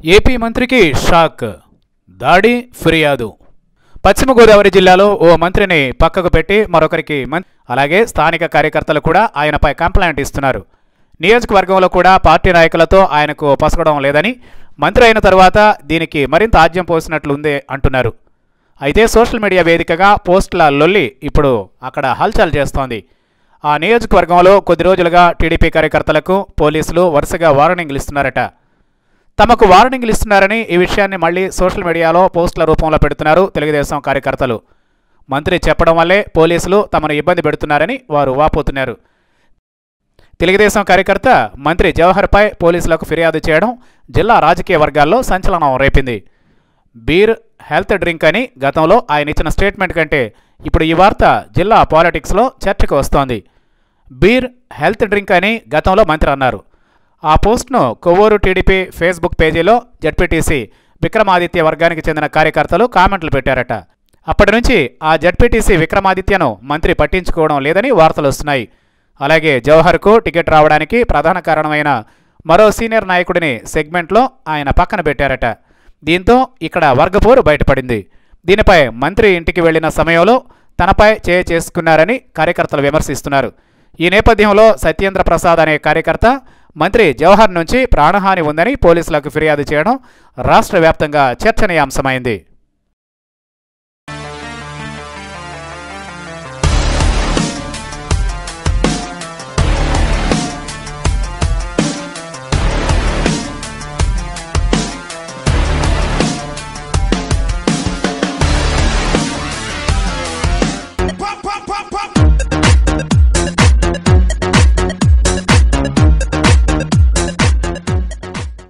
AP మంత్రికి shock దాడి ఫిర్యాదు పశ్చిమ గోదావరి జిల్లాలో ఓ మంత్రిని పక్కకు పెట్టి మరొకరికి మం- అలాగే స్థానిక కార్యకర్తలు కూడా ఆయనపై కంప్లైంట్ ఇస్తున్నారు నియోజకవర్గంలో కూడా పార్టీ నాయకులతో ఆయనకు పసగడం లేదని మంత్రి అయిన తరువాత దీనికి మరింత ఆజ్యం పోసినట్లుంది అంటున్నారు అయితే సోషల్ మీడియా వేదికగా పోస్టుల లొల్లి ఇప్పుడు అక్కడ హల్చల్ చేస్తోంది ఆ నియోజకవర్గంలో కొద్ది రోజులుగా టీడీపీ కార్యకర్తలకు పోలీసులు వరుసగా వార్నింగ్లు ఇస్తున్నారట తమకు వార్నింగ్లు ఇస్తున్నారని ఈ విషయాన్ని మళ్ళీ సోషల్ మీడియాలో పోస్టుల రూపంలో పెడుతున్నారు తెలుగుదేశం కార్యకర్తలు మంత్రి చెప్పడం వల్లే పోలీసులు తమను ఇబ్బంది పెడుతున్నారని వారు వాపోతున్నారు తెలుగుదేశం కార్యకర్త మంత్రి జవహర్పై పోలీసులకు ఫిర్యాదు చేయడం జిల్లా రాజకీయ వర్గాల్లో సంచలనం రేపింది బీర్ హెల్త్ డ్రింక్ అని గతంలో ఆయన ఇచ్చిన స్టేట్మెంట్ కంటే ఇప్పుడు ఈ వార్త జిల్లా పాలిటిక్స్లో చర్చకు వస్తోంది బీర్ హెల్త్ డ్రింక్ అని గతంలో మంత్రి అన్నారు ఆ పోస్ట్ను కొవ్వూరు టీడీపీ ఫేస్బుక్ పేజీలో జడ్పీటీసీ విక్రమాదిత్య వర్గానికి చెందిన కార్యకర్తలు కామెంట్లు పెట్టారట అప్పటి నుంచి ఆ జడ్పీటీసీ విక్రమాదిత్యను మంత్రి పట్టించుకోవడం లేదని వార్తలు వస్తున్నాయి అలాగే జవహర్కు టికెట్ రావడానికి ప్రధాన కారణమైన మరో సీనియర్ నాయకుడిని సెగ్మెంట్లో ఆయన పక్కన పెట్టారట దీంతో ఇక్కడ వర్గపోరు బయటపడింది దీనిపై మంత్రి ఇంటికి వెళ్లిన సమయంలో తనపై చేయ చేసుకున్నారని కార్యకర్తలు విమర్శిస్తున్నారు ఈ నేపథ్యంలో సత్యేంద్ర ప్రసాద్ అనే కార్యకర్త మంత్రి జవహర్ నుంచి ప్రాణహాని ఉందని పోలీసులకు ఫిర్యాదు చేయడం రాష్ట్ర వ్యాప్తంగా చర్చనీయాంశమైంది